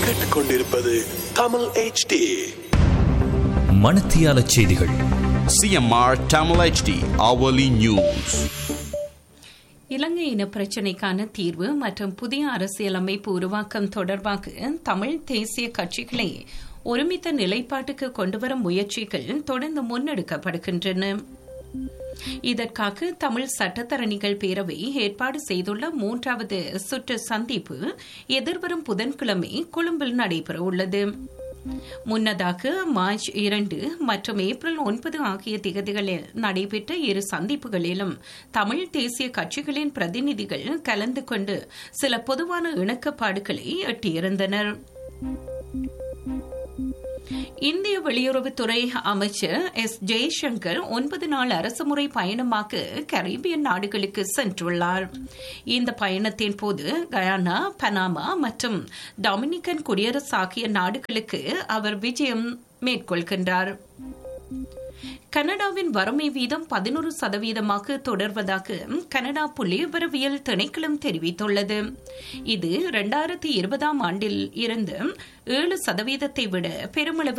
கேட்டுக்கொண்டிருப்பது தமிழ் HD மணத்தியால செய்திகள் CMR Tamil HD hourly news. இலங்கை இன பிரச்சினைக்கான தீர்வு மற்றும் புதிய அரசியலமைப்பு உருவாக்கம் தொடர்பாக தமிழ் தேசிய கட்சிகளை ஒருமித்த நிலைப்பாட்டுக்கு கொண்டுவரும் முயற்சிகள் தொடர்ந்து முன்னெடுக்கப்படுகின்றன இதற்காக தமிழ் சட்டத்தரணிகள் பேரவை ஏற்பாடு செய்துள்ள மூன்றாவது சுற்று சந்திப்பு எதிர்வரும் புதன்கிழமை கொழும்பில் நடைபெறவுள்ளது முன்னதாக மார்ச் இரண்டு மற்றும் ஏப்ரல் ஒன்பது ஆகிய திகதிகளில் நடைபெற்ற இரு சந்திப்புகளிலும் தமிழ் தேசிய கட்சிகளின் பிரதிநிதிகள் கலந்து கொண்டு சில பொதுவான இணக்கப்பாடுகளை எட்டியிருந்தனர் இந்திய வெளியுறவுத்துறை அமைச்சர் எஸ் ஜெய்சங்கர் ஒன்பது நாள் அரசுமுறை பயணமாக கரீபியன் நாடுகளுக்கு சென்றுள்ளார் இந்த பயணத்தின் போது கயானா பனாமா மற்றும் டொமினிக்கன் குடியரசு ஆகிய நாடுகளுக்கு அவர் விஜயம் மேற்கொள்கின்றார் கனடாவின் வறுமை வீதம் பதினோரு சதவீதமாக தொடர்வதாக கனடா புள்ளிவிவரவியல் திணைக்களம் தெரிவித்துள்ளது இது இரண்டாயிரத்தி இருபதாம் ஆண்டில் இருந்து ஏழு சதவீதத்தை விட பெருமளவு